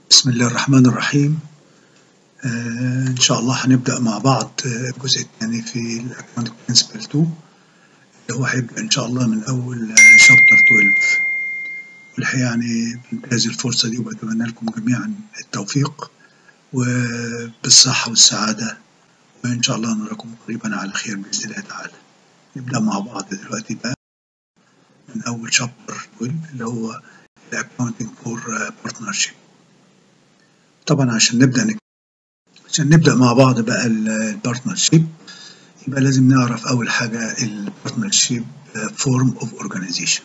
بسم الله الرحمن الرحيم آه إن شاء الله هنبدأ مع بعض آه، الجزء الثاني في الأكونت برنسبل 2 اللي هو هيبدأ إن شاء الله من أول شابتر 12 والحقيقة يعني بنتهز الفرصة دي وبتمنى لكم جميعا التوفيق وبالصحة والسعادة وإن شاء الله نراكم قريبا على خير بإذن الله تعالى نبدأ مع بعض دلوقتي بقى من أول شابتر 12 اللي هو الأكونتنج فور بارتنرشيب طبعا عشان نبدأ نك... عشان نبدأ مع بعض بقى البارتنرشيب يبقى لازم نعرف أول حاجة البارتنرشيب فورم اوف اورجانيزيشن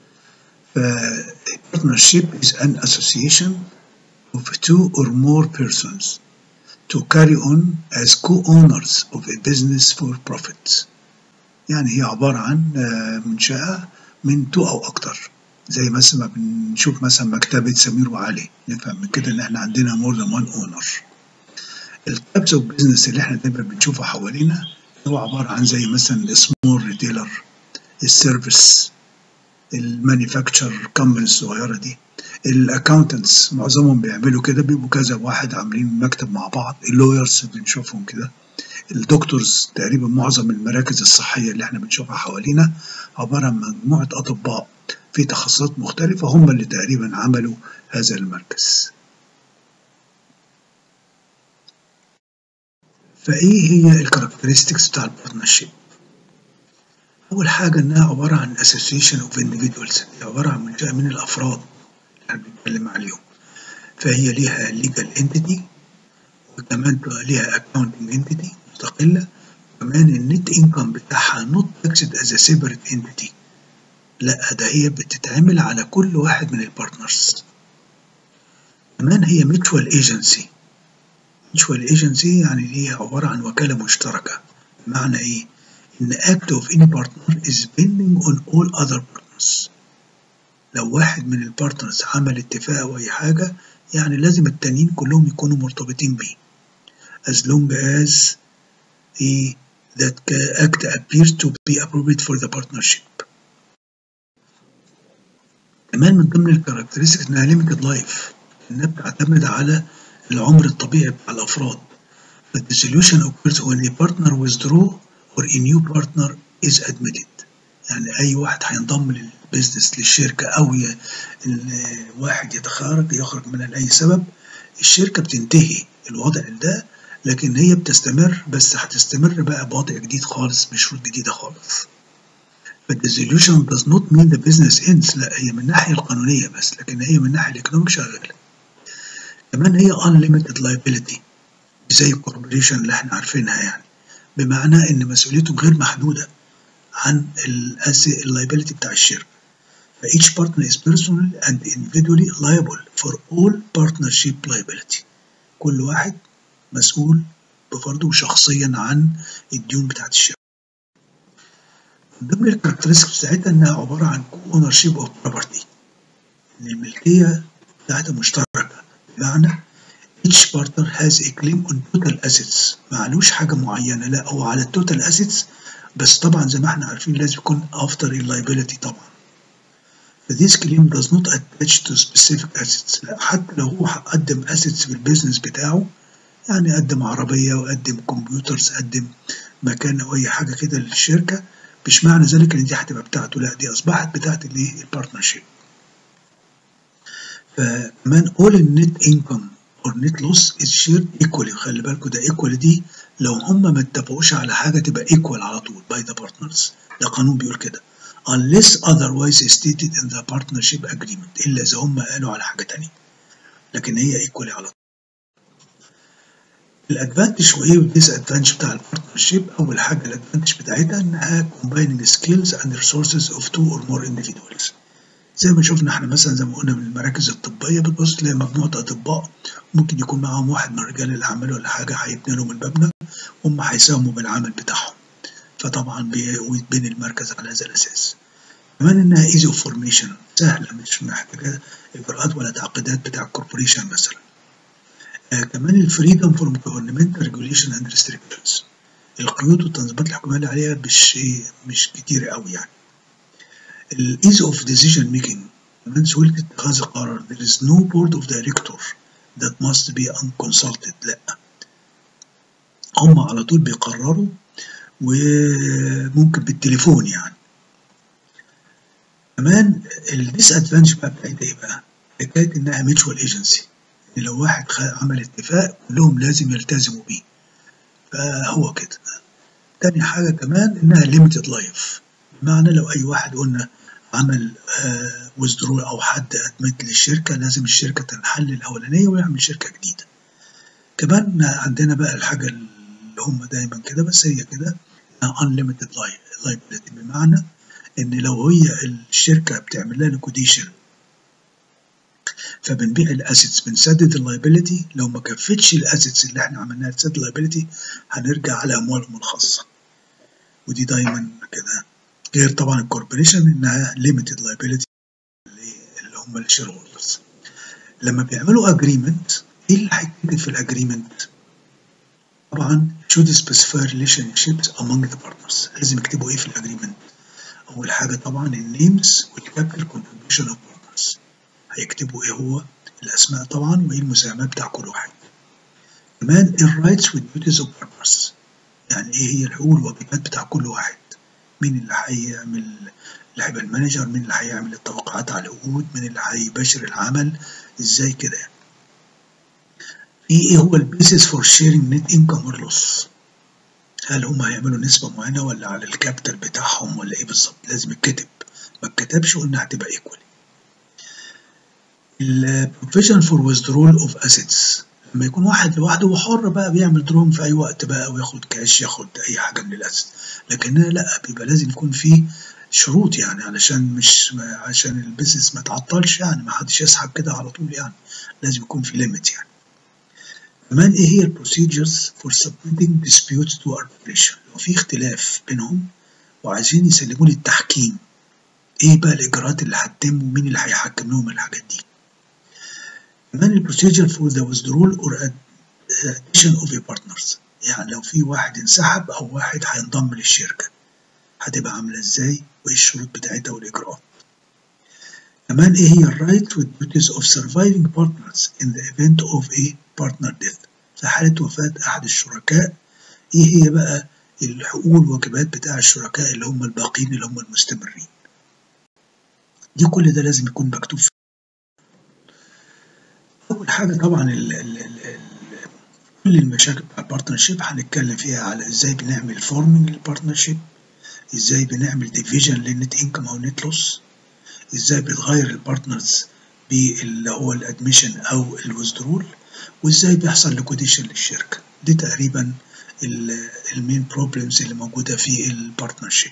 partnership is an association of two or more persons to carry on as co-owners of a business for profit يعني هي عبارة عن منشأة من تو أو أكتر زي مثلا ما بنشوف مثلا مكتبة سمير وعلي نفهم من كده إن إحنا عندنا more than one owner التايبس اوف بزنس اللي إحنا دايما بنشوفه حوالينا هو عبارة عن زي مثلا السمول ريتيلر السيرفيس المانيفاكتشر كومباني الصغيرة دي الاكاونتنتس معظمهم بيعملوا كده بيبقوا كذا واحد عاملين مكتب مع بعض اللويرز بنشوفهم كده الدكتورز تقريبا معظم المراكز الصحية اللي احنا بنشوفها حوالينا عبارة عن مجموعة أطباء في تخصصات مختلفة هم اللي تقريبا عملوا هذا المركز فإيه هي الكاركترستكس بتاع البارتنرشيب؟ أول حاجة إنها عبارة عن association of individuals هي عبارة عن منشأة من الأفراد اللي احنا بنتكلم عليهم فهي ليها legal entity وكمان ليها accounting entity مستقلة وكمان النت انكم بتاعها not taxed as a separate entity لا ده هي بتتعمل على كل واحد من البارتنرز كمان هي mutual agency mutual agency يعني دي عبارة عن وكالة مشتركة بمعنى إيه؟ إن act of any partner is binding on all other partners لو واحد من البارتنرز عمل اتفاق أو أي حاجة يعني لازم التانيين كلهم يكونوا مرتبطين بيه as long as he, that act appears to be appropriate for the partnership كمان من ضمن الكاركترستكس انها limited life انها بتعتمد على العمر الطبيعي بتاع الافراد The dissolution occurs when a partner withdraw or a new partner is admitted يعني اي واحد هينضم للبيزنس للشركه او الواحد يتخرج يخرج منها لاي سبب الشركه بتنتهي الوضع ده لكن هي بتستمر بس هتستمر بقى بوضع جديد خالص بشروط جديده خالص فالديزوليوشن does not mean the business ends لا هي من الناحيه القانونيه بس لكن هي من الناحيه الايكونوميك شغاله كمان هي unlimited liability زي الكوربوريشن اللي احنا عارفينها يعني بمعنى ان مسؤوليته غير محدوده عن اللايبيلتي بتاع الشركه ف each partner is personally and individually liable for all partnership liability كل واحد مسؤول بفرده شخصيا عن الديون بتاعت الشركه من ضمن الكاركترستكس بتاعتها انها عباره عن ownership of property ان الملكيه بتاعتها مشتركه بمعنى each partner has a claim on total assets معلوش حاجة معينة لا هو على التوتال assets بس طبعا زي ما احنا عارفين لازم يكون after a liability طبعا ف this claim does not attach to specific assets لا حتى لو هو قدم assets في البيزنس بتاعه يعني قدم عربية وقدم كمبيوترز قدم مكان أو أي حاجة كده للشركة مش معنى ذلك إن دي هتبقى بتاعته لا دي أصبحت بتاعت الإيه البارتنرشيب فكمان all النت income or net loss is shared equally خلي بالكوا ده equally دي لو هم ما اتفقوش على حاجة تبقى equal على طول by the partners ده قانون بيقول كده unless otherwise stated in the partnership agreement إلا إذا هم قالوا على حاجة تانية لكن هي equally على طول الادفانتج وايه والديس ادفانتج بتاع البارتنرشيب اول حاجه الادفانتج بتاعتها انها combining skills and resources of two or more individuals زي ما شفنا احنا مثلا زي ما قلنا من المراكز الطبيه بتبص تلاقي مجموعه اطباء ممكن يكون معاهم واحد من رجال الاعمال ولا حاجه هيبني لهم المبنى هم هيساهموا بالعمل بتاعهم فطبعا بيتبني المركز على هذا الاساس كمان انها ايزي اوف فورميشن سهله مش محتاجه اجراءات ولا تعقيدات بتاع الكوربوريشن مثلا آه كمان الفريدم فروم جفرمنت ريجوليشن اند ريستريكشنز القيود والتنظيمات الحكوميه اللي عليها مش مش كتير قوي يعني الايز اوف ديسيجن ميكينج كمان سهولة اتخاذ القرار there is no board of director that must be unconsulted لا هم على طول بيقرروا وممكن بالتليفون يعني كمان الديس ادفانتج بقى بتاعتها ايه بقى؟ حكايه انها ميتشوال ايجنسي لو واحد عمل اتفاق كلهم لازم يلتزموا بيه فهو كده تاني حاجه كمان انها ليميتد لايف بمعنى لو اي واحد قلنا عمل ويزدرو او حد ادمت للشركه لازم الشركه تنحل الاولانيه ويعمل شركه جديده كمان عندنا بقى الحاجه اللي هم دايما كده بس هي كده unlimited liability بمعنى ان لو هي الشركه بتعمل لها ليكوديشن فبنبيع الاسيتس بنسدد اللايبيلتي لو ما كفتش الاسيتس اللي احنا عملناها تسدد اللايبيلتي هنرجع على اموالهم الخاصه ودي دايما كده غير طبعا الكوربوريشن انها ليميتد لايبيلتي اللي هم الشير هولدرز لما بيعملوا اجريمنت ايه اللي هيتكتب في الاجريمنت؟ طبعا should specify relationships among the partners لازم يكتبوا ايه في الاجريمنت؟ اول حاجه طبعا النيمز والكابيتال كونتريبيوشن اوف بارتنرز هيكتبوا ايه هو الاسماء طبعا وايه المساهمات بتاع كل واحد كمان الرايتس والديوتيز اوف بارتنرز يعني ايه هي الحقوق والواجبات بتاع كل واحد مين اللي هيعمل اللي هيبقى المانجر مين اللي هيعمل التوقعات على العقود مين اللي هيباشر العمل ازاي كده يعني في ايه هو البيسس فور شيرنج نت انكم اور لوس هل هم هيعملوا نسبة معينة ولا على الكابيتال بتاعهم ولا ايه بالظبط لازم يتكتب ما اتكتبش قلنا هتبقى ايكوال البروفيشن فور withdrawal اوف اسيتس لما يكون واحد لوحده وحر بقى بيعمل دروم في اي وقت بقى وياخد كاش ياخد اي حاجه من الاسيت لكن لا بيبقى لازم يكون في شروط يعني علشان مش عشان البيزنس ما تعطلش يعني ما حدش يسحب كده على طول يعني لازم يكون في ليميت يعني كمان ايه هي البروسيجرز فور submitting disputes to arbitration لو في اختلاف بينهم وعايزين يسلموا لي التحكيم ايه بقى الاجراءات اللي هتتم ومين اللي هيحكم لهم الحاجات دي كمان البروسيجر فور ذا withdrawal or addition of a partners يعني لو في واحد انسحب او واحد هينضم للشركه هتبقى عامله ازاي وايه الشروط بتاعتها والاجراءات كمان ايه هي الرايت والديوتيز اوف surviving partners in the event of a partner death في حالة وفاة أحد الشركاء ايه هي بقى الحقوق والواجبات بتاع الشركاء اللي هم الباقيين اللي هم المستمرين دي كل ده لازم يكون مكتوب في أول حاجة طبعا ال ال ال كل المشاكل بتاع البارتنرشيب هنتكلم فيها على ازاي بنعمل فورمنج للبارتنرشيب ازاي بنعمل ديفيجن للنت انكم او نت لوس ازاي بتغير البارتنرز باللي هو الادميشن او الويزدرول وازاي بيحصل ليكوديشن للشركه دي تقريبا المين بروبلمز اللي موجوده في البارتنرشيب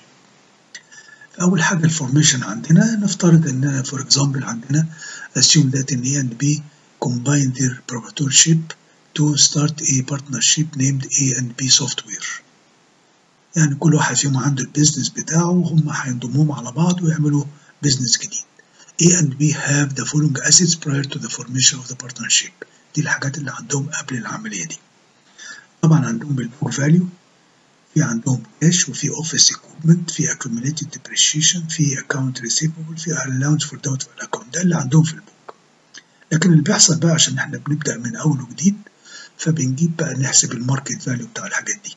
اول حاجه الفورميشن عندنا نفترض ان فور اكزامبل عندنا assume that in A and B combine their proprietorship to start a partnership named A and B software يعني كل واحد فيهم عنده البيزنس بتاعه وهم هينضموهم على بعض ويعملوا بيزنس جديد A and B have the following assets prior to the formation of the partnership دي الحاجات اللي عندهم قبل العملية دي طبعا عندهم البوك فاليو في عندهم كاش وفي اوفيس اكويبمنت في accumulated depreciation في account receivable في allowance for doubtful account ده اللي عندهم في البوك لكن اللي بيحصل بقى عشان احنا بنبدأ من أول وجديد فبنجيب بقى نحسب الماركت فاليو بتاع الحاجات دي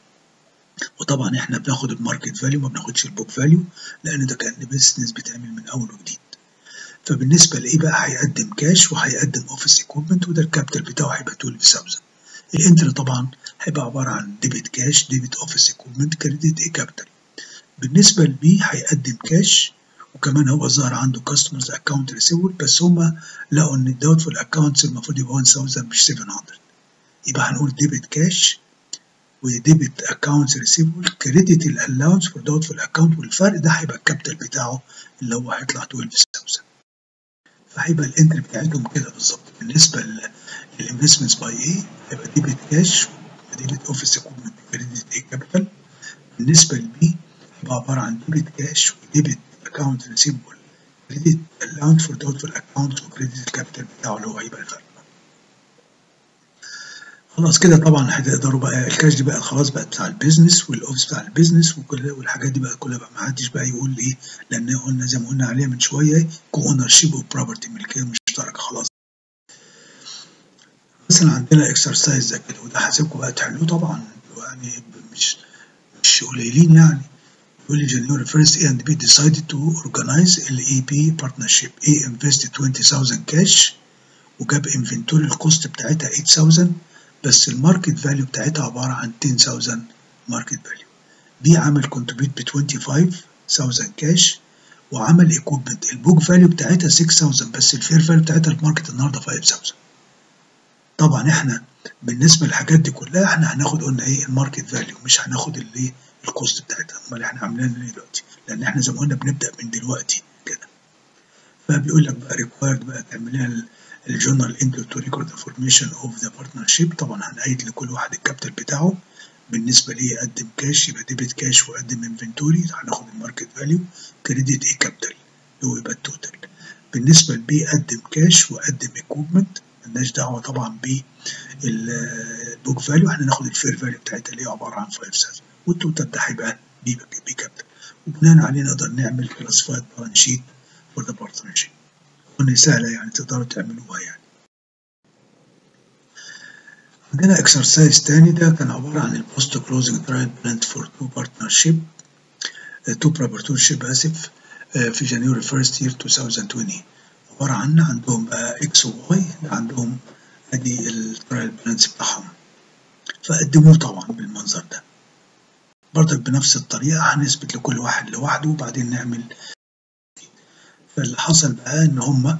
وطبعا احنا بناخد الماركت فاليو ما بناخدش البوك فاليو لان ده كان بيزنس بيتعمل من اول وجديد فبالنسبه لايه بقى هيقدم كاش وهيقدم اوفيس ايكويبمنت وده الكابيتال بتاعه هيبقى 12000 الانتر طبعا هيبقى عباره عن ديبت كاش ديبت اوفيس ايكويبمنت كريدت ايه كابيتال بالنسبه لبي هيقدم كاش وكمان هو ظهر عنده كاستمرز اكونت ريسيفبل بس هما لقوا ان الداوتفول اكونتس المفروض يبقى 1000 مش 700 يبقى هنقول ديبت كاش وديبت اكونتس ريسيفبل كريدت الالاونس فور دوتفول اكونت والفرق ده هيبقى الكابيتال بتاعه اللي هو هيطلع 12000 فهيبقى الانتري بتاعتهم كده بالظبط بالنسبه للانفستمنتس باي ايه هيبقى ديبت كاش وديبت اوفيس اكويبمنت كريدت ايه كابيتال بالنسبه لبي هيبقى عباره عن ديبت كاش وديبت اكونت ريسيفبل كريدت الاونت فور دوتفول اكونت وكريدت الكابيتال بتاعه اللي هو هيبقى الفرق خلاص كده طبعا هتقدروا بقى الكاش دي بقى خلاص بقت بتاع البيزنس والاوفيس بتاع البيزنس وكل والحاجات دي بقى كلها بقى ما حدش بقى يقول ايه لان قلنا زي ما قلنا عليها من شويه كو اونر شيب وبروبرتي ملكيه مشتركه خلاص مثلا عندنا اكسرسايز زي كده وده هسيبكم بقى تحلوه طبعا يعني مش مش قليلين يعني يقول لي January 1st A and B decided to organize ال AP partnership A invested 20,000 cash وجاب inventory الكوست بتاعتها 8,000 بس الماركت فاليو بتاعتها عبارة عن 10,000 ماركت فاليو B عمل contribute ب 25,000 كاش وعمل ايكوبمنت البوك فاليو بتاعتها 6000 بس الفير فاليو بتاعتها الماركت النهارده 5000 طبعا احنا بالنسبه للحاجات دي كلها احنا هناخد قلنا ايه الماركت فاليو مش هناخد الايه الكوست بتاعتها امال احنا عاملين ايه دلوقتي لان احنا زي ما قلنا بنبدا من دلوقتي كده فبيقول لك بقى ريكوايرد بقى تعمل لنا الجورنال انتر تو ريكورد انفورميشن اوف ذا بارتنرشيب طبعا هنقيد لكل واحد الكابيتال بتاعه بالنسبه ليه قدم كاش يبقى ديبت كاش وقدم انفنتوري هناخد الماركت فاليو كريدت ايه كابيتال اللي هو يبقى التوتال بالنسبه لبي قدم كاش وقدم ايكوبمنت ملناش دعوه طبعا بالبوك فاليو احنا ناخد الفير فاليو بتاعتها اللي هي عباره عن 5000 والتوتال ده هيبقى بي بي كابيتال وبناء عليه نقدر نعمل كلاسيفايد بالانس شيت فور ذا بارتنرشيب قلنا سهله يعني تقدروا تعملوها يعني عندنا اكسرسايز تاني ده كان عباره عن البوست كلوزنج ترايل بلانت فور تو بارتنرشيب تو بارتنرشيب اسف في جانيوري 1 يير 2020 عباره عن عندهم بقى اكس وواي عندهم ادي الترايل بلانس بتاعهم فقدموه طبعا بالمنظر ده برضك بنفس الطريقه هنثبت لكل واحد لوحده وبعدين نعمل فاللي حصل بقى ان هم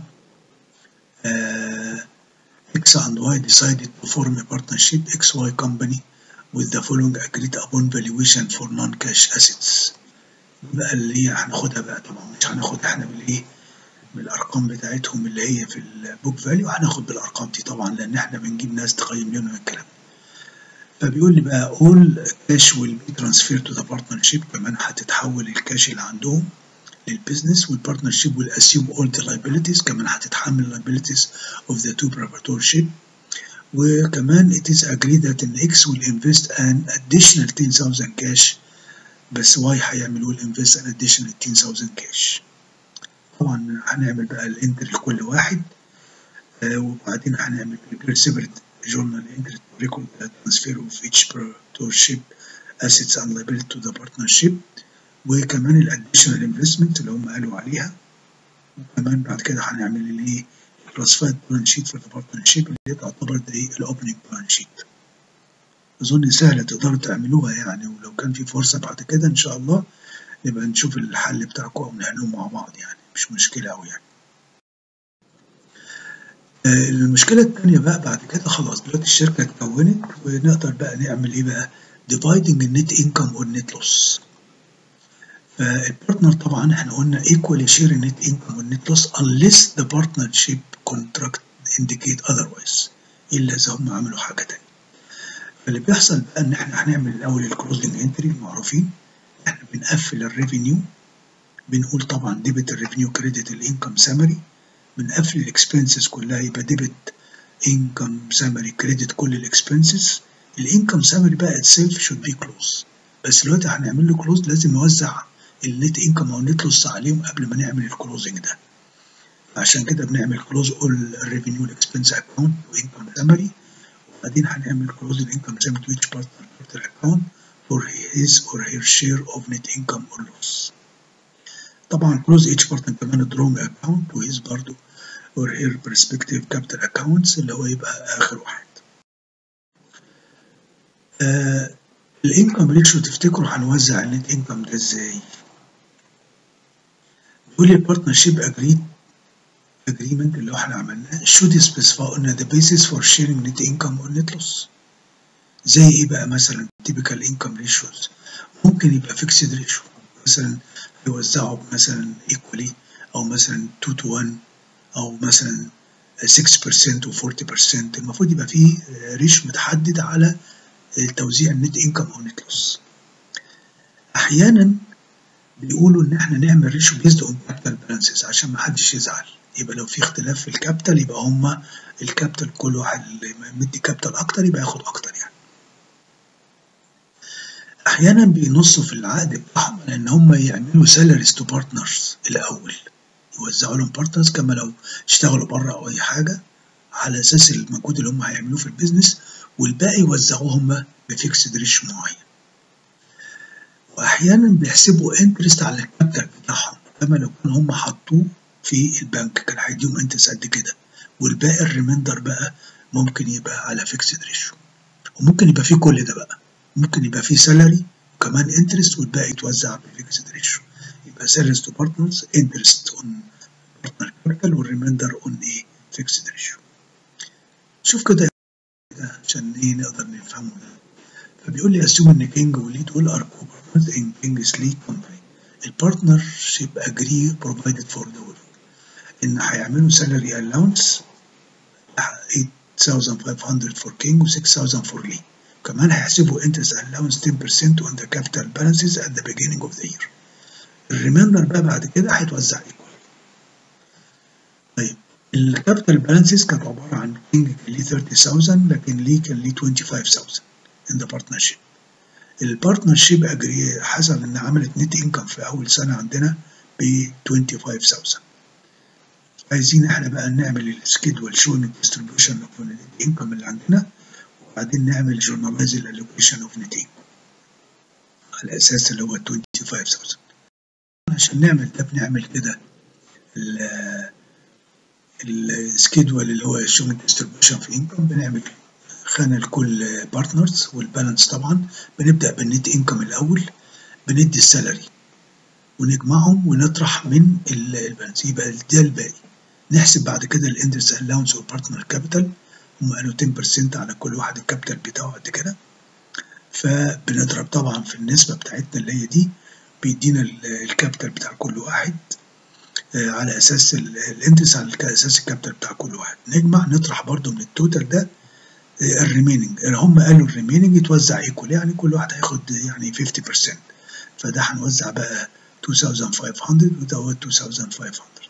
آه X and Y decided to form a partnership XY company with the following agreed upon valuation for non-cash assets. بقى اللي هي هناخدها بقى طبعا مش هناخد احنا بالايه بالارقام بتاعتهم اللي هي في البوك فاليو هناخد بالارقام دي طبعا لان احنا بنجيب ناس تقيم لنا الكلام فبيقول لي بقى all cash will be transferred to the partnership كمان هتتحول الكاش اللي عندهم للبزنس والبارتنرشيب will assume all the liabilities كمان هتتحمل liabilities of the two proprietorship وكمان it is agreed that an X will invest an additional 10,000 cash بس Y هيعملوا invest an additional 10,000 cash طبعا هنعمل بقى الانتر لكل واحد آه وبعدين هنعمل prepare separate journal entry to record the transfer of each proprietorship assets and liability to the partnership وكمان الاديشنال انفستمنت اللي هم قالوا عليها وكمان بعد كده هنعمل الايه كلاسيفايد بلان شيت فور ذا بارتنرشيب اللي تعتبر دي الاوبننج بلان شيت اظن سهله تقدروا تعملوها يعني ولو كان في فرصه بعد كده ان شاء الله نبقى نشوف الحل بتاعكم او نحلوه مع بعض يعني مش مشكله قوي يعني آه المشكله الثانيه بقى بعد كده خلاص دلوقتي الشركه اتكونت ونقدر بقى نعمل ايه بقى dividing النت انكم والنت لوس فالبارتنر طبعا احنا قلنا equally share net income والنت loss unless the partnership contract indicate otherwise الا اذا هم عملوا حاجه تانية فاللي بيحصل بقى ان احنا هنعمل الاول الكلوزنج انتري المعروفين احنا بنقفل الريفينيو بنقول طبعا ديبت الريفينيو كريدت الانكم سامري بنقفل الاكسبنسز كلها يبقى ديبت انكم سامري كريدت كل الاكسبنسز الانكم سامري بقى اتسيلف شود بي كلوز بس دلوقتي هنعمل له كلوز لازم نوزع النت انكم او النت لوس عليهم قبل ما نعمل الكلوزنج ده عشان كده بنعمل كلوز اول ريفينيو اكسبنس اكونت وانكم سامري وبعدين هنعمل كلوز الانكم سامري تو each partner account for his or her share of net income or loss طبعا كلوز each partner كمان درونج اكونت وهيز برضو or her respective capital accounts اللي هو يبقى اخر واحد آه الانكم ريشيو تفتكروا هنوزع النت انكم ده ازاي؟ بيقول لي البارتنرشيب اجريد اجريمنت اللي احنا عملناه should specify قلنا the basis for sharing net income or net loss زي ايه بقى مثلا typical income ratios ممكن يبقى fixed ratio مثلا يوزعوا مثلا equally او مثلا 2 to 1 او مثلا 6% و 40% المفروض يبقى فيه ريش متحدد على توزيع النت انكم او نت لوس احيانا بيقولوا ان احنا نعمل ريشيو بيزد اون كابيتال بالانسز عشان ما حدش يزعل يبقى لو في اختلاف في الكابيتال يبقى هما الكابيتال كل واحد اللي مدي كابيتال اكتر يبقى ياخد اكتر يعني احيانا بينصوا في العقد بتاعهم لان هم يعملوا سالاريز تو بارتنرز الاول يوزعوا لهم بارتنرز كما لو اشتغلوا بره او اي حاجه على اساس المجهود اللي هم هيعملوه في البيزنس والباقي يوزعوه هم بفيكسد ريش معين واحيانا بيحسبوا انترست على الكابيتال بتاعهم كما لو كانوا هم حطوه في البنك كان هيديهم انترست قد كده والباقي الريميندر بقى ممكن يبقى على فيكسد ريشيو وممكن يبقى فيه كل ده بقى ممكن يبقى فيه سالري وكمان انترست والباقي يتوزع بفيكسد ريشيو يبقى سالاريز تو بارتنرز انترست اون بارتنر كابيتال والريميندر اون ايه فيكسد ريشيو شوف كده عشان ايه نقدر نفهمه ده فبيقول لي assume ان كينج وليد all are co-partners in King's lead company البارتنرشيب agree provided for the work ان هيعملوا salary allowance 8500 for King و 6000 for Lee كمان هيحسبوا interest allowance 10% on the capital balances at the beginning of the year الريمايندر بقى بعد كده هيتوزع equal طيب الكابيتال بالانسز كانت عبارة عن كينج كان ليه 30000 لكن ليه كان ليه 25000 in the partnership البارتنرشيب اجري حصل ان عملت نت انكم في اول سنه عندنا ب 25000 عايزين احنا بقى نعمل السكيدول شوينج ديستريبيوشن اوف نت انكم اللي عندنا وبعدين نعمل جورناليز الالوكيشن اوف نت انكم على الاساس اللي هو 25000 عشان نعمل ده بنعمل كده السكيدول اللي هو شوينج ديستريبيوشن في انكم بنعمل خانة لكل بارتنرز والبالانس طبعا بنبدأ بالنت انكم الأول بندي السالري ونجمعهم ونطرح من البالانس يبقى ده الباقي نحسب بعد كده الاندرس الاونس والبارتنر كابيتال هم قالوا 10% على كل واحد الكابيتال بتاعه قد كده فبنضرب طبعا في النسبة بتاعتنا اللي هي دي بيدينا الكابيتال بتاع كل واحد على اساس الانترس على اساس الكابيتال بتاع كل واحد نجمع نطرح برضو من التوتال ده الريميننج هم قالوا الريميننج يتوزع ايكول يعني كل واحد هياخد يعني 50% فده هنوزع بقى 2500 ودوت 2500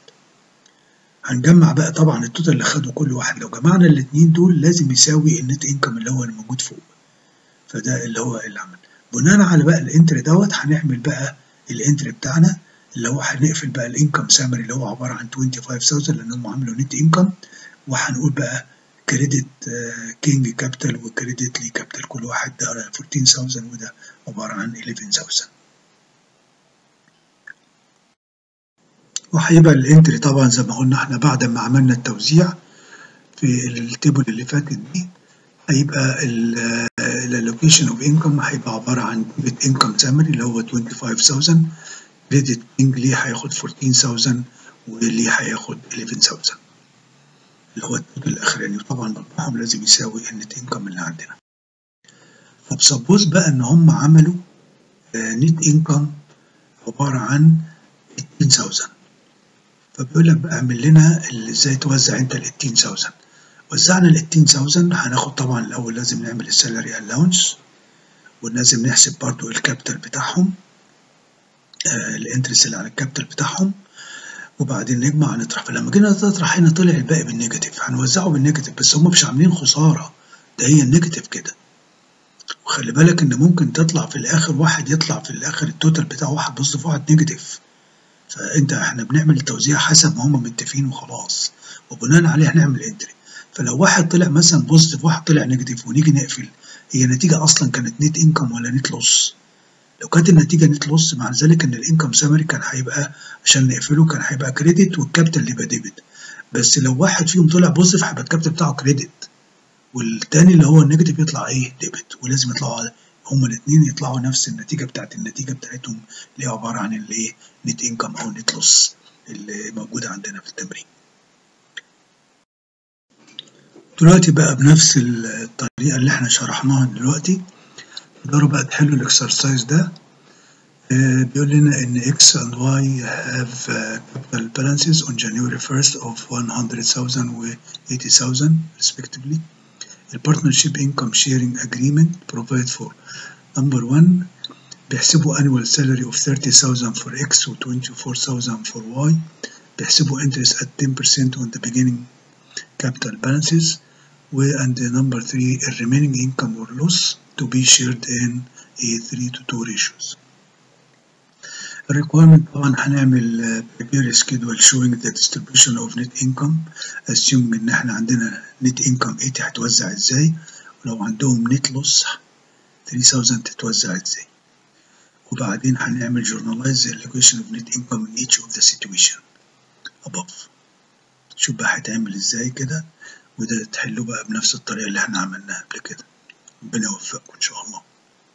هنجمع بقى طبعا التوتال اللي خده كل واحد لو جمعنا الاثنين دول لازم يساوي النت انكم اللي هو الموجود فوق فده اللي هو اللي عمل بناء على بقى الانتري دوت هنعمل بقى الانتري بتاعنا اللي هو هنقفل بقى الانكم سامري اللي هو عباره عن 25000 لان هم عملوا نت انكم وهنقول بقى كريدت كينج كابيتال وكريدت لي كابيتال كل واحد ده 14000 وده عبارة عن 11000 وهيبقى الانتري طبعا زي ما قلنا احنا بعد ما عملنا التوزيع في التيبل اللي فاتت دي هيبقى الالوكيشن اوف انكم هيبقى عبارة عن ديبت انكم سامري اللي هو 25000 كريدت كينج ليه هياخد 14000 وليه هياخد 11000 اللي هو التوتال الاخراني وطبعا مجموعهم لازم يساوي النت انكم اللي عندنا طب سبوز بقى ان هم عملوا نت انكم عباره عن 18000 فبيقول لك بقى اعمل لنا ازاي توزع انت ال 18000 وزعنا ال 18000 هناخد طبعا الاول لازم نعمل السالري الاونس ولازم نحسب برضو الكابيتال بتاعهم آه الانترست اللي على الكابيتال بتاعهم وبعدين نجمع نطرح فلما جينا نطرح هنا طلع الباقي بالنيجاتيف هنوزعه بالنيجاتيف بس هم مش عاملين خساره ده هي النيجاتيف كده وخلي بالك ان ممكن تطلع في الاخر واحد يطلع في الاخر التوتال بتاعه واحد بوزيتيف واحد نيجاتيف فانت احنا بنعمل التوزيع حسب ما هم متفقين وخلاص وبناء عليه هنعمل انتري فلو واحد طلع مثلا بوزيتيف واحد طلع نيجاتيف ونيجي نقفل هي نتيجه اصلا كانت نت انكم ولا نت لوس لو كانت النتيجه نت لوس مع ذلك ان الانكم سامري كان هيبقى عشان نقفله كان هيبقى كريدت والكابيتال اللي يبقى ديبت بس لو واحد فيهم طلع بوزيتيف هيبقى الكابيتال بتاعه كريدت والتاني اللي هو النيجاتيف يطلع ايه ديبت ولازم يطلعوا هما الاثنين يطلعوا نفس النتيجه بتاعت النتيجه بتاعتهم اللي هي عباره عن الايه نت انكم او نت لوس اللي موجوده عندنا في التمرين دلوقتي بقى بنفس الطريقه اللي احنا شرحناها دلوقتي تقدروا بقى تحلوا الاكسرسايز ده بيقول لنا ان x and y have capital balances on January 1st of 100,000 و 80,000 respectively. The partnership income sharing agreement provide for number one بيحسبوا annual salary of 30,000 for x و 24,000 for y بيحسبوا interest at 10% on the beginning capital balances و and number three remaining income or loss to be shared in a 3 to 2 ratios. الريكويرمنت طبعا هنعمل prepare schedule showing the distribution of net income assuming ان احنا عندنا net income 80 هتوزع ازاي ولو عندهم net loss 3000 تتوزع ازاي وبعدين هنعمل journalize the allocation of net income in each of the situation above شوف بقى هيتعمل ازاي كده وده تحلوه بقى بنفس الطريقة اللي احنا عملناها قبل كده ربنا يوفقكم ان شاء الله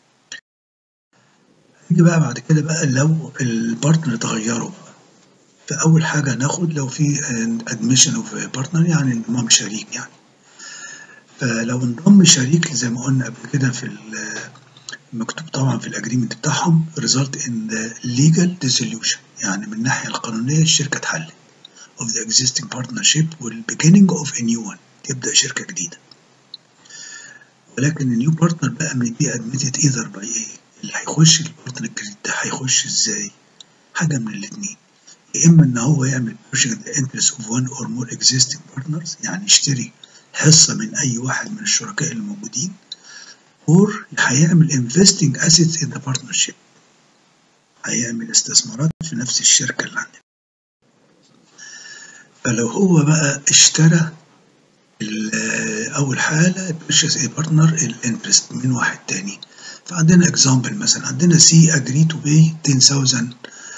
نيجي بقى بعد كده بقى لو البارتنر اتغيروا فأول حاجة هناخد لو في admission of partner يعني انضمام شريك يعني فلو انضم شريك زي ما قلنا قبل كده في مكتوب طبعا في الاجريمنت بتاعهم result in the legal dissolution يعني من الناحية القانونية الشركة اتحلت of the existing partnership وال beginning of a new one تبدأ شركة جديدة ولكن النيو بارتنر بقى may be admitted either by ايه اللي هيخش البارتنر الجديد ده هيخش ازاي حاجة من الاتنين يا إما إن هو يعمل pushing the interest of one or more existing partners يعني يشتري حصة من أي واحد من الشركاء الموجودين or هيعمل investing assets in the partnership هيعمل استثمارات في نفس الشركة اللي عندنا فلو هو بقى اشترى أول حالة purchase a partner الانترست من واحد تاني فعندنا example مثلا عندنا C agree to pay 10,000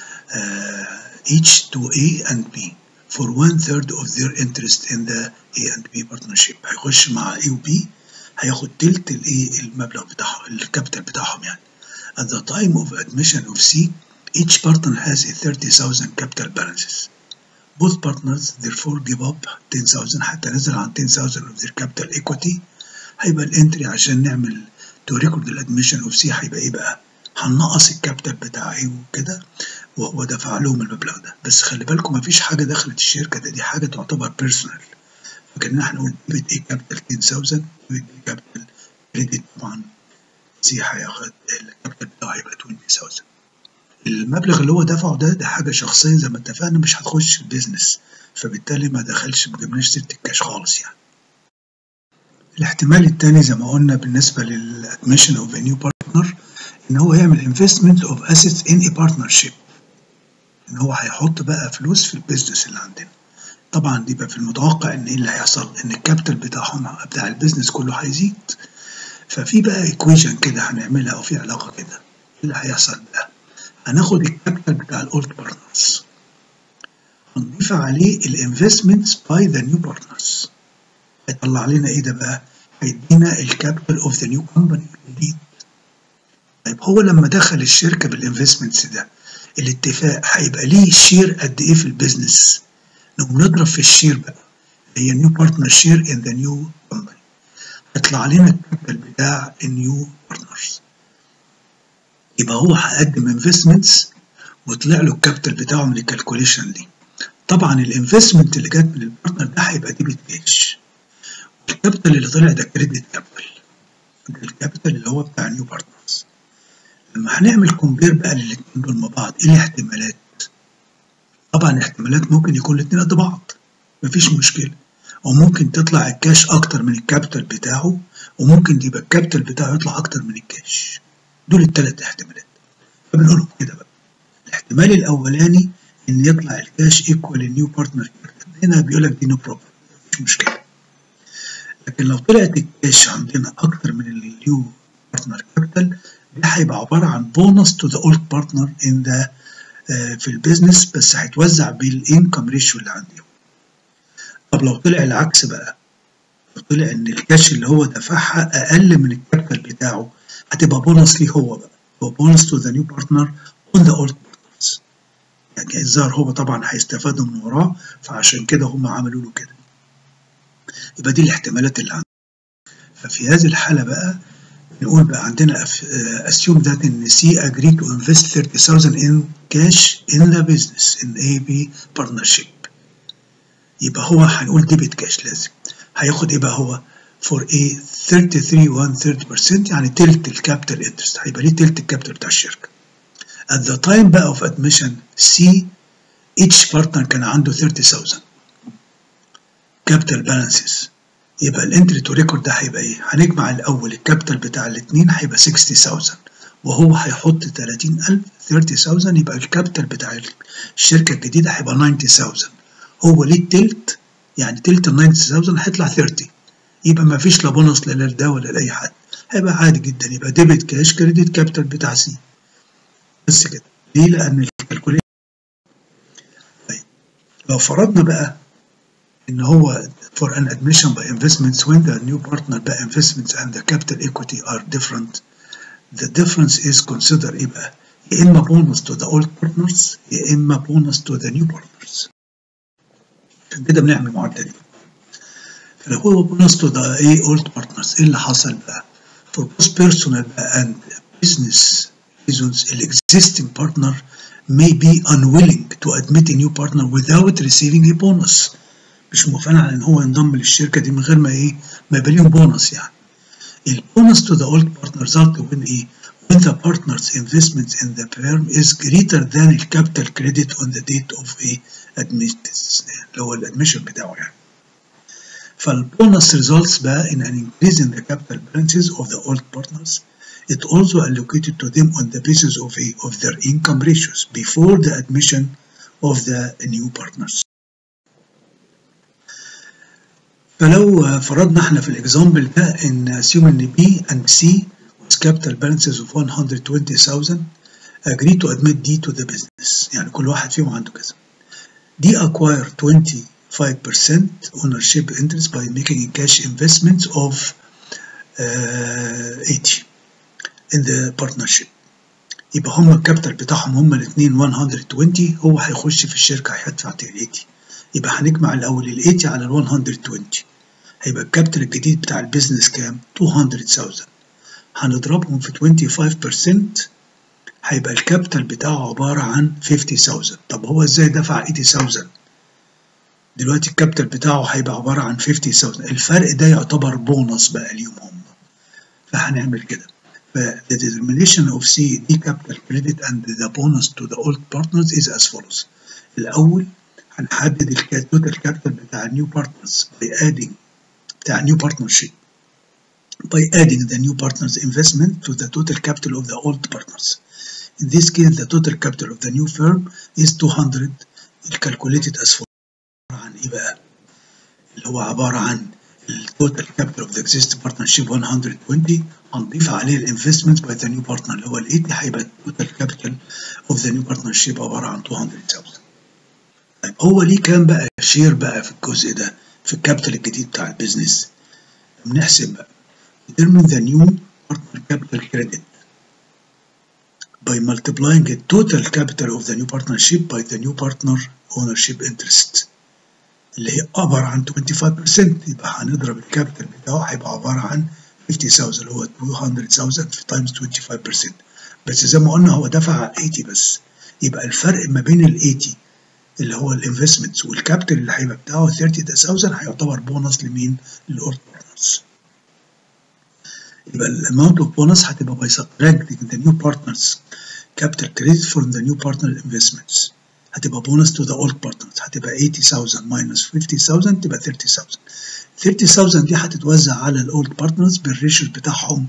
uh, each to A and B for one third of their interest in the A and B partnership هيخش مع A و B هياخد تلت الايه المبلغ بتاعهم الكابيتال بتاعهم يعني at the time of admission of C each partner has a 30,000 capital balances both partners therefore give up 10,000 حتى نزل عن 10,000 of their capital equity هيبقى الانتري عشان نعمل تو ريكورد الادميشن اوف سي هيبقى ايه بقى؟ هننقص الكابيتال بتاع ايه وكده وهو دفع لهم المبلغ ده بس خلي بالكم مفيش حاجه دخلت الشركه ده دي حاجه تعتبر بيرسونال فكنا احنا نقول ديبت ايه كابيتال 10000 ديبت ايه كابيتال كريدت طبعا سي هياخد الكابيتال بتاعه هيبقى 20000 المبلغ اللي هو دفعه ده ده حاجه شخصيه زي ما اتفقنا مش هتخش البيزنس فبالتالي ما دخلش ما جبناش سيره الكاش خالص يعني الاحتمال الثاني زي ما قلنا بالنسبة للادميشن اوف نيو بارتنر ان هو يعمل انفستمنت اوف اسيتس ان a بارتنرشيب ان هو هيحط بقى فلوس في البيزنس اللي عندنا طبعا دي بقى في المتوقع ان ايه اللي هيحصل ان الكابيتال بتاعهم بتاع البيزنس كله هيزيد ففي بقى ايكويشن كده هنعملها او في علاقه كده ايه اللي هيحصل بقى هناخد الكابيتال بتاع الاولد بارتنرز هنضيف عليه الانفستمنتس باي ذا نيو بارتنرز هيطلع لنا ايه ده بقى؟ هيدينا الكابيتال اوف ذا نيو كومباني الجديد. طيب هو لما دخل الشركه بالانفستمنتس ده الاتفاق هيبقى ليه شير قد ايه في البيزنس؟ نقوم نضرب في الشير بقى هي نيو بارتنر شير ان ذا نيو كومباني. هيطلع لنا الكابيتال بتاع النيو بارتنرز. يبقى هو هقدم انفستمنتس وطلع له الكابيتال بتاعه من الكالكوليشن دي. طبعا الانفستمنت اللي جت من البارتنر ده هيبقى ديبت كاش. الكابيتال اللي طلع ده كريدت كابيتال ده الكابيتال اللي هو بتاع نيو بارتنرز لما هنعمل كومبير بقى للاتنين دول مع بعض ايه الاحتمالات طبعا الاحتمالات ممكن يكون الاتنين قد بعض مفيش مشكله وممكن تطلع الكاش اكتر من الكابيتال بتاعه وممكن يبقى الكابيتال بتاعه يطلع اكتر من الكاش دول الثلاث احتمالات فبنقولهم كده بقى الاحتمال الاولاني ان يطلع الكاش ايكوال النيو بارتنر هنا بيقول لك دي نو بروبلم مش مشكله لكن لو طلعت الكاش عندنا اكتر من النيو بارتنر كابيتال ده هيبقى عباره عن بونص تو ذا اولد بارتنر ان ذا في البيزنس بس هيتوزع بالانكم ريشيو اللي عندي طب لو طلع العكس بقى لو طلع ان الكاش اللي هو دفعها اقل من الكابيتال بتاعه هتبقى بونص ليه هو بقى هو بونص تو ذا نيو بارتنر اون ذا اولد بارتنرز يعني الظاهر هو طبعا هيستفادوا من وراه فعشان كده هم عملوا له كده يبقى دي الاحتمالات اللي عندنا ففي هذه الحالة بقى نقول بقى عندنا assume that in C agree to invest 30,000 in cash in the business in AB partnership يبقى هو هنقول ديبت كاش لازم هياخد ايه بقى هو for a 33 1 30% يعني تلت الكابيتال انترست هيبقى ليه تلت الكابيتال بتاع الشركة at the time بقى of admission C each partner كان عنده 30,000 كابيتال بالانسز يبقى الانتري تو ريكورد ده هيبقى ايه؟ هنجمع الاول الكابيتال بتاع الاثنين هيبقى 60000 وهو هيحط 30000 30000 يبقى الكابيتال بتاع الشركة الجديدة هيبقى 90000 هو ليه التلت يعني تلت ال 90000 هيطلع 30 يبقى ما فيش لا بونص لا لده ولا لأي حد هيبقى عادي جدا يبقى ديبت كاش كريدت كابيتال بتاع سي بس كده ليه؟ لأن الكالكوليشن طيب لو فرضنا بقى ان هو for an admission by investments when the new partner by investments and the capital equity are different the difference is consider ايه بقى يا اما bonus to the old partners يا اما bonus to the new partners عشان كده بنعمل معادله دي فلو هو bonus to the ايه old partners ايه اللي حصل بقى for both personal and business reasons the existing partner may be unwilling to admit a new partner without receiving a bonus مش مقتنع ان هو ينضم للشركه دي من غير ما ايه ما يبقى ليهم بونص يعني البونص to the old partner result when ايه when the partner's investment in the firm is greater than the capital credit on the date of a admittance اللي هو الادميشن بتاعه يعني فالبونص results بقى in an increase in the capital balances of the old partners it also allocated to them on the basis of a of their income ratios before the admission of the new partners فلو فرضنا احنا في الاكزامبل ده ان assume ان B and C with capital balances of 120,000 agree to admit D to the business يعني كل واحد فيهم عنده كذا D acquire 25% ownership interest by making cash investments of uh, 80 in the partnership يبقى هم الكابيتال بتاعهم هم الاثنين 120 هو هيخش في الشركه هيدفع 80 يبقى هنجمع الاول ال 80 على ال 120 هيبقى الكابيتال الجديد بتاع البيزنس كام 200000 هنضربهم في 25% هيبقى الكابيتال بتاعه عبارة عن 50000 طب هو ازاي دفع 80000 دلوقتي الكابيتال بتاعه هيبقى عبارة عن 50000 الفرق ده يعتبر بونص بقى ليهم هم فهنعمل كده ف the determination of C D capital credit and the bonus to the old partners is as follows الأول هنحدد التوتال كابيتال بتاع النيو بارتنرز by adding بتاع new partnership by adding the new partner's investment to the total capital of the old partners. In this case, the total capital of the new firm is 200 calculated as follows. عن ايه بقى؟ اللي هو عبارة عن التوتال كابيتال اوف ذا existing partnership 120 هنضيف عليه الانفستمنت باي ذا نيو بارتنر اللي هو ال 80 هيبقى التوتال كابيتال اوف ذا نيو بارتنرشيب عبارة عن 200000 طيب هو ليه كام بقى شير بقى في الجزء ده في الكابيتال الجديد بتاع البيزنس بنحسب بقى determine the new partner capital credit by multiplying the total capital of the new partnership by the new partner ownership interest اللي هي عبارة عن 25% يبقى هنضرب الكابيتال بتاعه هيبقى عبارة عن 50000 اللي هو 200000 في تايمز 25% بس زي ما قلنا هو دفع 80 بس يبقى الفرق ما بين ال 80 اللي هو الانفستمنتس والكابيتال اللي هيبقى بتاعه 30000 هيعتبر بونص لمين؟ للاولد بارتنرز. يبقى الاماونت اوف بونص هتبقى باي subtracting the new partners capital credit from the new partner investments هتبقى بونص to the old partners هتبقى 80000 minus 50000 تبقى 30000 30000 دي هتتوزع على الاولد بارتنرز بالريشيو بتاعهم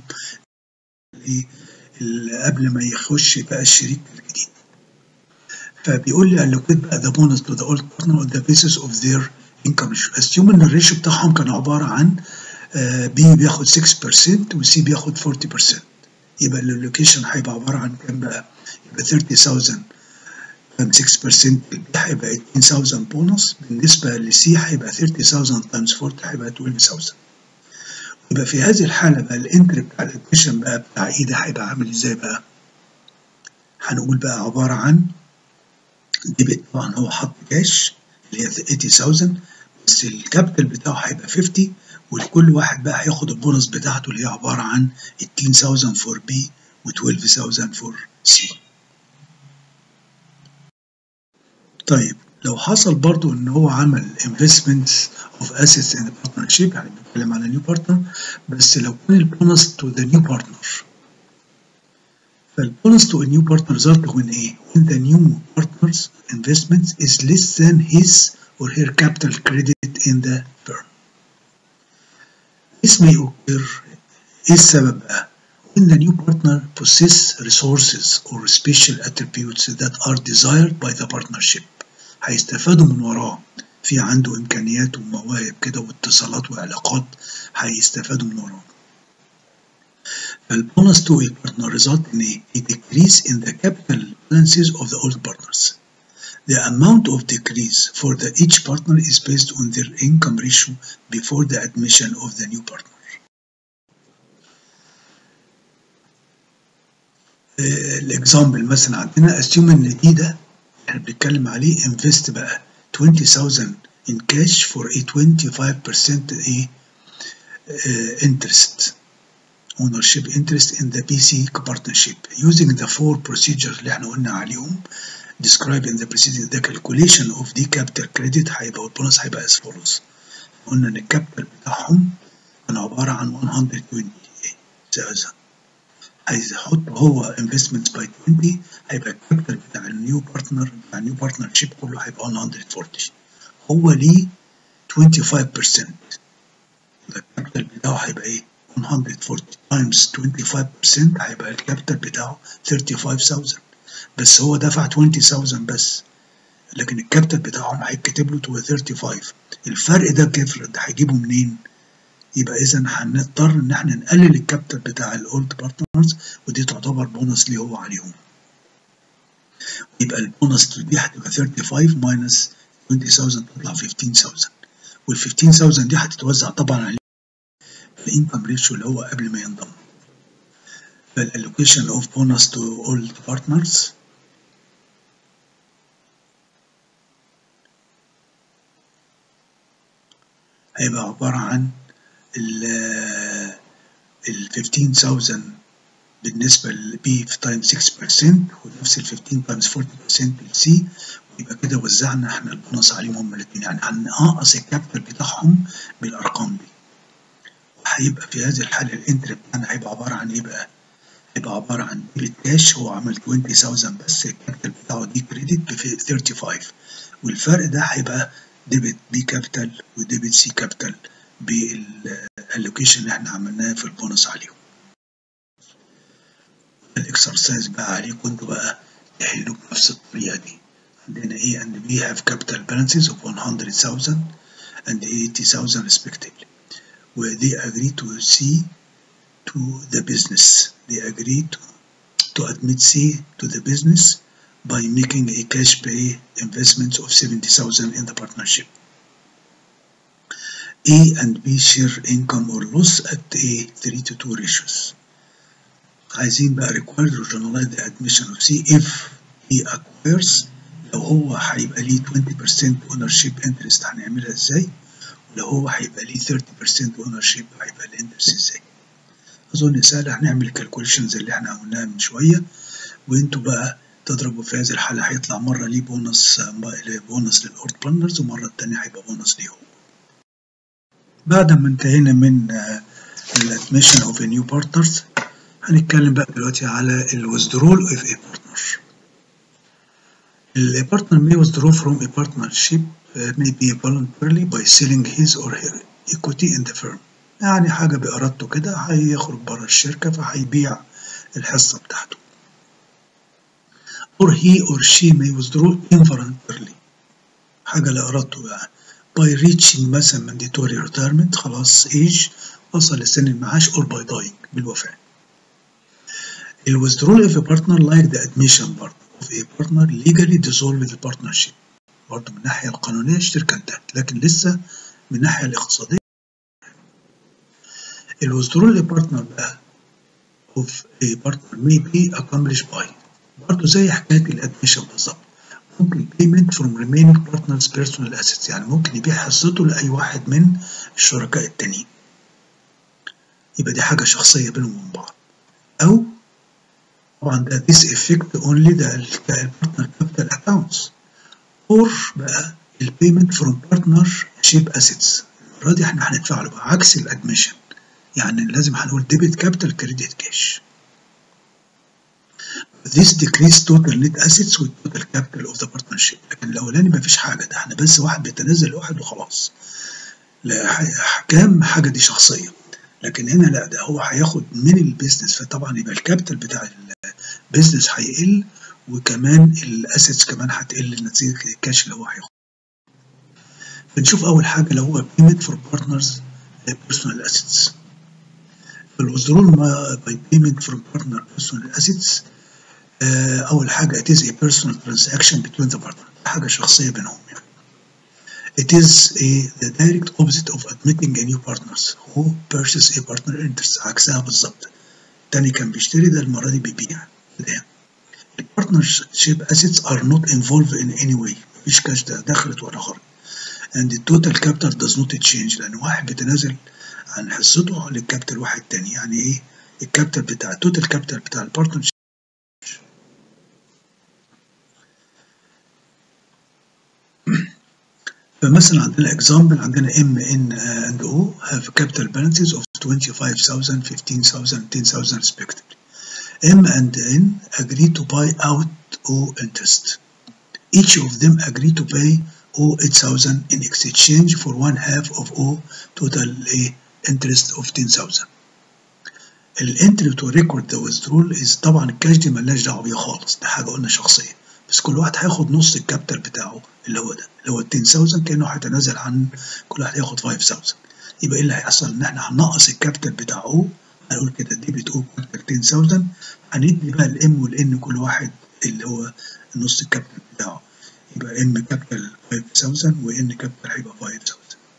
اللي قبل ما يخش بقى الشريك الجديد فبيقول لي allocate بقى the bonus to the old partner on the basis of their income ratio assume ان الريشيو بتاعهم كان عبارة عن بي بياخد 6% وسي بياخد 40% يبقى اللوكيشن هيبقى عبارة عن كام بقى؟ يبقى 30000 تايم 6% البي هيبقى 18000 بونص بالنسبة لسي هيبقى 30000 تايمز 40 هيبقى 12000 يبقى في هذه الحالة بقى الانتري بتاع الادميشن بقى بتاع ايه ده هيبقى عامل ازاي بقى؟ هنقول بقى عبارة عن ديبت طبعا هو حط كاش اللي هي 80000 بس الكابيتال بتاعه هيبقى 50 ولكل واحد بقى هياخد البونص بتاعته اللي هي عبارة عن 18000 فور بي و 12000 فور سي طيب لو حصل برضو ان هو عمل investments of assets in the partnership يعني بنتكلم على new partner بس لو كان البونص to the new partner فالبونص to a new partner result when ايه؟ when the new partner's investments is less than his or her capital credit in the firm. This may occur ايه السبب بقى؟ when the new partner possess resources or special attributes that are desired by the partnership هيستفادوا من وراه في عنده إمكانيات ومواهب كده واتصالات وعلاقات هيستفادوا من وراه البونus to a partner result in a, a decrease in the capital balances of the old partners. The amount of decrease for the each partner is based on their income ratio before the admission of the new partner. الاكزامبل مثلا عندنا assume ان دي ده احنا بنتكلم عليه invest بقى 20000 in cash for a 25% a uh, interest ownership interest in the BC partnership using the four procedures اللي احنا قلنا عليهم described in the preceding the calculation of the capital credit هيبقى والبونص هيبقى as follows قلنا ان الكابيتال بتاعهم كان عبارة عن 120,000 هيحط هو investments by 20 هيبقى الكابيتال بتاع النيو بارتنر بتاع النيو بارتنرشيب كله هيبقى 140 هو ليه 25% الكابيتال بتاعه هيبقى ايه 140 times 25% هيبقى الكابيتال بتاعه 35000 بس هو دفع 20000 بس لكن الكابيتال بتاعهم هيتكتب له 35 الفرق ده كيف ده هيجيبه منين؟ يبقى اذا هنضطر ان احنا نقلل الكابيتال بتاع الاولد بارتنرز ودي تعتبر بونص ليه هو عليهم يبقى البونص دي هتبقى 35 ماينس 20000 تطلع 15000 وال 15000 دي هتتوزع طبعا على الانكم ريشيو اللي هو قبل ما ينضم فالالوكيشن اوف بونص تو اولد بارتنرز هيبقى عبارة عن ال ال 15000 بالنسبة للبي في تايم 6% ونفس ال 15 تايمز 40% للسي ويبقى كده وزعنا احنا البونص عليهم هما الاثنين يعني هنقص الكابيتال بتاعهم بالارقام دي وهيبقى في هذه الحالة الانتر بتاعنا هيبقى عبارة عن ايه بقى؟ هيبقى عبارة عن ديبت كاش هو عمل 20000 بس الكابيتال بتاعه دي كريدت ب 35 والفرق ده هيبقى ديبت بي كابيتال وديبت سي كابيتال بالالوكيشن اللي احنا عملناه في البونص عليهم الاكسرسايز بقى عليكم انتوا بقى تحلوا بنفس الطريقه دي عندنا A and B have capital balances of 100,000 and 80,000 respectively where they agree to C to the business they agree to, to admit C to the business by making a cash pay investment of 70,000 in the partnership A and B share income or loss at a 3 to 2 ratios. عايزين بقى required to generalize the admission of C if he acquires لو هو هيبقى ليه 20% ownership interest هنعملها ازاي؟ ولو هو هيبقى ليه 30% ownership هيبقى الانترست ازاي؟ أظن سهلة هنعمل الكالكوليشنز اللي احنا عملناها من شوية وانتوا بقى تضربوا في هذه الحالة هيطلع مرة ليه بونص بونص للأورد بارتنرز ومرة التانية هيبقى بونص ليهم. بعد ما انتهينا من الادميشن اوف نيو بارتنرز هنتكلم بقى دلوقتي على الويزدرول اوف اي بارتنر A partner may withdraw from a partnership uh, may be voluntarily by selling his or her equity in the firm. يعني حاجة بإرادته كده هيخرج بره الشركة فهيبيع الحصة بتاعته. Or he or she may withdraw involuntarily. حاجة لإرادته يعني. by reaching مثلا mandatory retirement خلاص age وصل لسن المعاش or by dying بالوفاة. ال withdrawal of a partner like the admission part of a partner legally dissolve the partnership. برضه من الناحية القانونية الشركة انتهت لكن لسه من الناحية الاقتصادية ال withdrawal of a partner بقى of a partner may be accomplished by برضه زي حكاية الادميشن بالظبط. ممكن payment from remaining partners personal assets يعني ممكن يبيع حصته لأي واحد من الشركاء التانيين يبقى دي حاجة شخصية بينهم وبين بعض أو طبعا ده this effect only the partner capital accounts or بقى ال payment from partnership assets المرة دي احنا هندفع له بقى عكس الادميشن يعني لازم هنقول debit capital credit cash This decrease total net assets with total capital of the partnership لكن الأولاني مفيش حاجة ده احنا بس واحد بيتنازل لواحد وخلاص. الأحكام حاجة دي شخصية. لكن هنا لا ده هو هياخد من البيزنس فطبعا يبقى الكابيتال بتاع البيزنس هيقل وكمان الاسيتس كمان هتقل نتيجه الكاش اللي هو هياخده بنشوف اول حاجه اللي هو payment for partners personal assets الوزرول by payment from partner personal assets اول حاجه it is a personal transaction between the partners حاجه شخصيه بينهم يعني It is a, the direct opposite of admitting a new partners who purchase a partner interest عكسها بالظبط التاني كان بيشتري ده المرة دي بيبيع ده partnership assets are not involved in any way مفيش كاش ده دخلت ولا خرج and the total capital does not change لأن واحد بيتنازل عن حصته للكابيتال واحد تاني يعني ايه الكابيتال بتاع التوتال كابيتال بتاع البارتنرشيب فمثلا عندنا example عندنا M N and O have capital balances of 25,000 15,000 10,000 respectively M and N agree to buy out O interest each of them agree to pay O 8,000 in exchange for one half of O total A interest of 10,000 الانتري تو ريكورد ذا withdrawal is طبعا الكاش دي ملناش دعوه بيها خالص ده حاجه قلنا شخصيه بس كل واحد هياخد نص الكابيتال بتاعه اللي هو ده اللي هو ال 10000 كانه هيتنازل عن كل واحد هياخد 5000 يبقى ايه اللي هيحصل ان احنا هننقص الكابيتال بتاع او هنقول كده ديبت او كابيتال 10000 هندي بقى الام والان كل واحد اللي هو نص الكابيتال بتاعه يبقى ام كابيتال 5000 وان كابيتال هيبقى 5000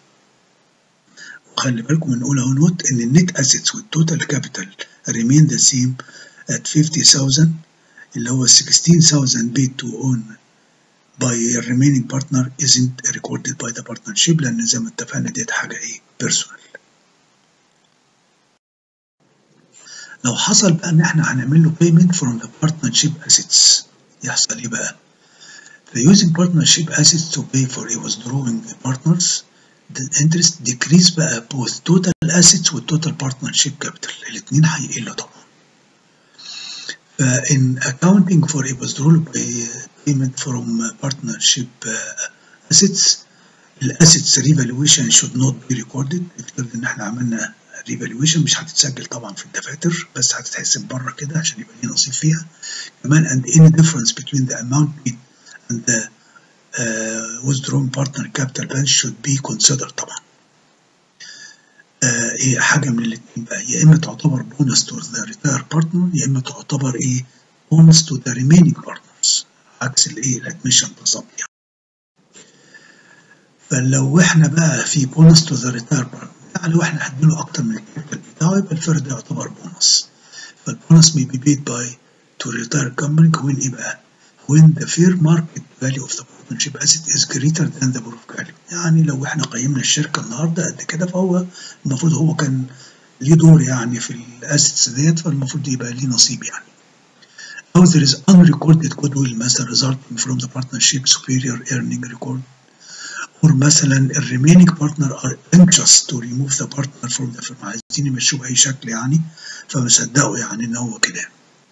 وخلي بالكم نقول اهو نوت ان النت اسيتس والتوتال كابيتال remain the same at 50000 اللي هو 16,000 paid to own by a remaining partner isn't recorded by the partnership لأن زي ما اتفقنا ديت حاجة إيه personal. لو حصل بقى إن إحنا هنعمل له payment from the partnership assets يحصل إيه بقى؟ The using partnership assets to pay for a withdrawing partners the interest decrease بقى both total assets و total partnership capital الاتنين هيقلوا طبعا. in accounting for a withdrawal payment from partnership assets الاسيتس revaluation should not be recorded افترض ان احنا عملنا revaluation مش هتتسجل طبعا في الدفاتر بس هتتحسب بره كده عشان يبقى ليه نصيب فيها كمان and any difference between the amount paid and the uh, withdrawn partner capital balance should be considered طبعا آه ايه حاجه من الاثنين بقى يا اما تعتبر بونس تو ذا ريتاير بارتنر يا اما تعتبر ايه بونس تو ذا ريمينينج بارتنرز عكس الايه الادميشن بالظبط يعني فلو احنا بقى في بونس تو ذا ريتاير بارتنر يعني لو احنا هنديله اكتر من الكابيتال بتاعه يبقى الفرق ده يعتبر بونس فالبونس may be paid by to retire company when يبقى when the fair market value of the partnership asset is greater than the book value يعني لو احنا قيمنا الشركه النهارده قد كده فهو المفروض هو كان ليه دور يعني في الاسيتس ديت فالمفروض يبقى ليه نصيب يعني أو there is unrecorded goodwill مثلا resulting from the partnership superior earning record or مثلا ال remaining partner are anxious to remove the partner from the firm عايزين يمشوه بأي شكل يعني فمصدقوا يعني إن هو كده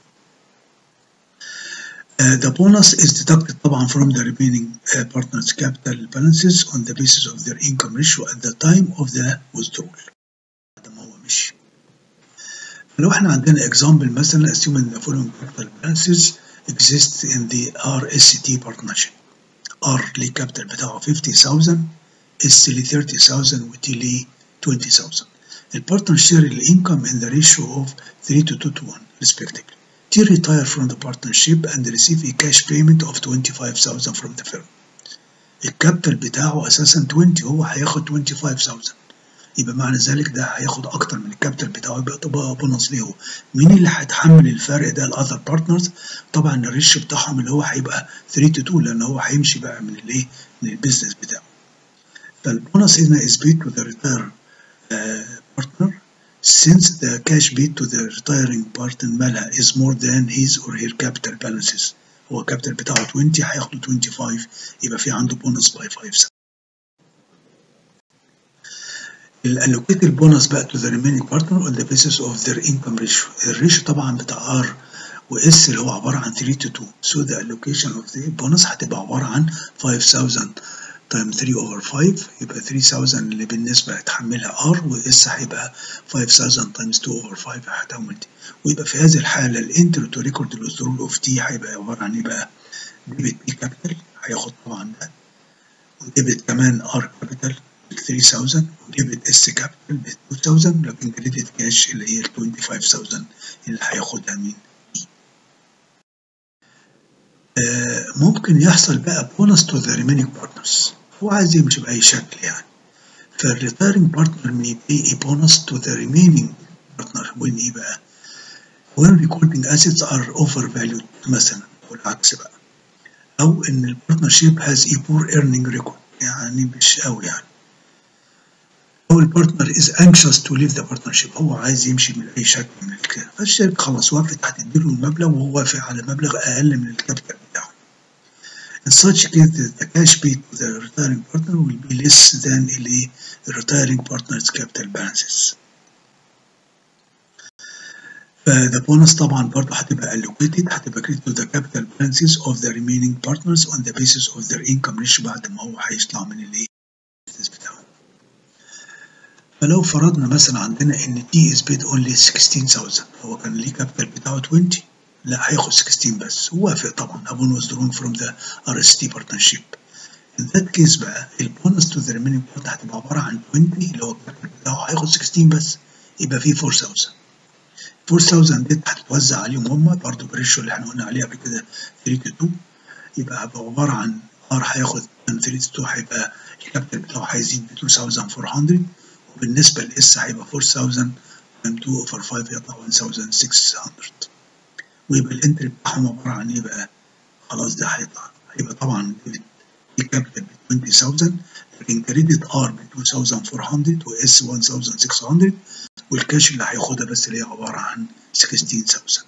Uh, the bonus is deducted طبعا from the remaining uh, partners capital balances on the basis of their income ratio at the time of the withdrawal. بعد ما هو مشي. لو احنا عندنا example مثلا assuming the following capital balances exist in the RST partnership. R ليه capital بتاعه 50,000 S ليه 30,000 و T ليه 20,000. البارتنر share الانكم in the ratio of 3 to 2 to 1 respectively. T retire from the partnership and receive a cash payment of 25,000 from the firm. الكابيتال بتاعه اساسا 20 هو هياخد 25,000 يبقى معنى ذلك ده هياخد اكتر من الكابيتال بتاعه يبقى تبقى بونص ليه هو مين اللي هيتحمل الفرق ده الاذر بارتنرز طبعا الريش بتاعهم اللي هو هيبقى 3 to 2 لان هو هيمشي بقى من الايه من البيزنس بتاعه فالبونص هنا is paid to the retire uh, partner since the cash paid to the retiring partner مالها is more than his or her capital balances هو الكابيتال بتاعه 20 هياخده 25 يبقى في عنده بونص باي 5 الالوكيتد بونص بقى to the remaining partner on the basis of their income ratio الريشيو طبعا بتاع R و S اللي هو عبارة عن 3 to 2 so the allocation of the bonus هتبقى عبارة عن 5000 تايم 3 اوفر 5 يبقى 3000 اللي بالنسبة هتحملها ار واس هيبقى 5000 تايمز 2 اوفر 5 هتعمل دي ويبقى في هذه الحالة الانترو تو ريكورد الوزدرول اوف تي هيبقى عبارة عن ايه بقى؟ ديبت بي كابيتال هياخد طبعا ده وديبت كمان ار كابيتال ب 3000 وديبت اس كابيتال ب 2000 لكن كريدت كاش اللي هي ال 25000 اللي هياخدها مين؟ آه ممكن يحصل بقى بونص تو ذا ريمينينج بارتنرز هو عايز يمشي بأي شكل يعني فالريتايرنج بارتنر may pay a bonus to the remaining partner when ايه بقى؟ when recording assets are overvalued مثلا والعكس بقى أو إن البارتنرشيب has a poor earning record يعني مش قوي يعني أو البارتنر is anxious to leave the partnership هو عايز يمشي من أي شكل من الكلام فالشركة خلاص وافقت هتديله المبلغ وهو وافق على مبلغ أقل من الكابيتال بتاعه. In such case, the cash paid to the retiring partner will be less than the retiring partner's capital balances. فده بونص طبعا برضه هتبقى allocated هتبقى credited to the capital balances of the remaining partners on the basis of their income مش بعد ما هو هيطلع من الايه بتاعه. فلو فرضنا مثلا عندنا ان تي از بيد اونلي 16000 هو كان ليه كابيتال بتاعه 20 لا هياخد 16 بس وافق طبعا upon withdrawn from the RST partnership in that case بقى البونس تو ذا remaining part هتبقى عباره عن 20 اللي هو الكابيتال بتاعه هياخد 16 بس يبقى فيه 4000 4000 دي هتتوزع عليهم هم برضه بالريشيو اللي احنا قلنا عليه قبل كده 3 to 2 يبقى هيبقى عباره عن ار هياخد من 3 to 2 هيبقى الكابيتال بتاعه هيزيد ب 2400 وبالنسبة لإس هيبقى 4000 تايم 2 اوفر 5 يطلع 1600 ويبقى الانتري بتاعهم عبارة عن ايه بقى؟ خلاص ده هيطلع هيبقى طبعا الكابيتال ب 20000 لكن كريدت ار ب 2400 واس 1600 والكاش اللي هياخدها بس اللي هي عبارة عن 16000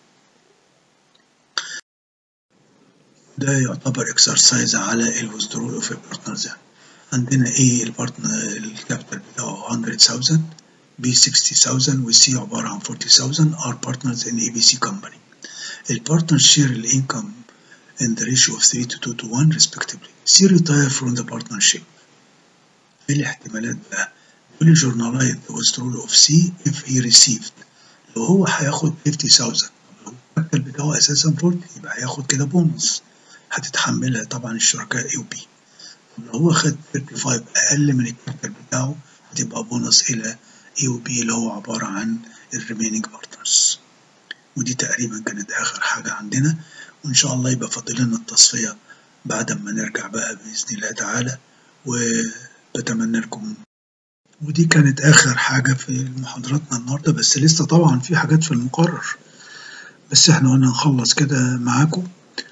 ده يعتبر اكسرسايز على الويزدرول اوف البارتنرز يعني عندنا ايه البارتنر الكابيتال بتاعه 100000 بي 60000 والسي عبارة عن 40000 are partners in ABC company. البارتنر share الانكم in the ratio of 3 to 2 to 1 respectively. C retire from the partnership. ايه الاحتمالات بقى؟ will journalize the withdrawal of C if he received. لو هو هياخد 50000 لو الكابيتال بتاعه اساسا 40 يبقى هياخد كده بونص هتتحملها طبعا الشركاء A و B. لو هو خد 35 أقل من الكابيتال بتاعه هتبقى بونص إلى A و B اللي هو عبارة عن الريمينينج بارتنرز ودي تقريبا كانت آخر حاجة عندنا وإن شاء الله يبقى فاضل لنا التصفية بعد ما نرجع بقى بإذن الله تعالى وبتمنى لكم ودي كانت آخر حاجة في محاضراتنا النهاردة بس لسه طبعا في حاجات في المقرر بس احنا قلنا نخلص كده معاكم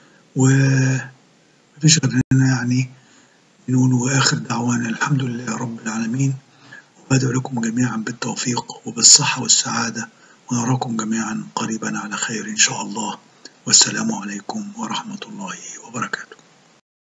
ومفيش غير يعني نقول وآخر دعوانا الحمد لله رب العالمين وأدعو لكم جميعا بالتوفيق وبالصحة والسعادة ونراكم جميعا قريبا على خير إن شاء الله والسلام عليكم ورحمة